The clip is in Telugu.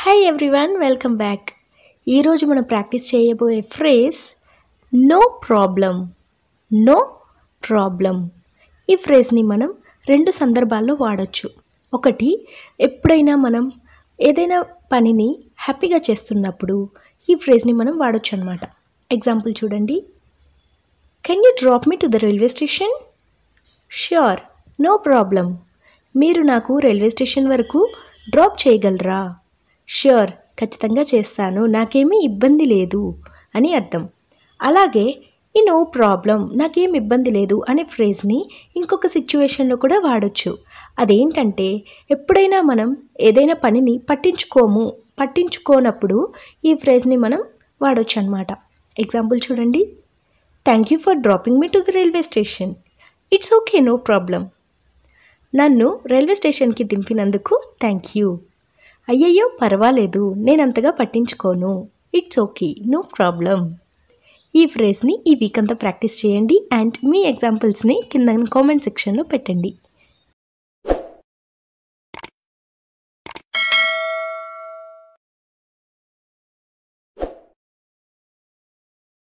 హాయ్ ఎవ్రీవన్ వెల్కమ్ బ్యాక్ ఈరోజు మనం ప్రాక్టీస్ చేయబోయే phrase no problem no problem ఈ ఫ్రేజ్ని మనం రెండు సందర్భాల్లో వాడచ్చు ఒకటి ఎప్పుడైనా మనం ఏదైనా పనిని హ్యాపీగా చేస్తున్నప్పుడు ఈ ఫ్రేజ్ని మనం వాడచ్చు అనమాట ఎగ్జాంపుల్ చూడండి can you drop me to the railway station sure no problem మీరు నాకు రైల్వే స్టేషన్ వరకు డ్రాప్ చేయగలరా ష్యూర్ ఖచ్చితంగా చేస్తాను నాకేమీ ఇబ్బంది లేదు అని అర్థం అలాగే ఈ నో ప్రాబ్లం నాకేం ఇబ్బంది లేదు అనే ఫ్రేజ్ని ఇంకొక సిచ్యువేషన్లో కూడా వాడచ్చు అదేంటంటే ఎప్పుడైనా మనం ఏదైనా పనిని పట్టించుకోము పట్టించుకోనప్పుడు ఈ ఫ్రేజ్ని మనం వాడచ్చు అనమాట ఎగ్జాంపుల్ చూడండి thank you for dropping me to the railway station it's okay no problem నన్ను రైల్వే స్టేషన్కి దింపినందుకు థ్యాంక్ యూ అయ్యయ్యో పర్వాలేదు నేనంతగా పట్టించుకోను ఇట్స్ ఓకే నో ప్రాబ్లం ఈ ఫ్రేజ్ని ఈ వీక్ అంతా ప్రాక్టీస్ చేయండి అండ్ మీ ఎగ్జాంపుల్స్ని కింద కామెంట్ సెక్షన్లో పెట్టండి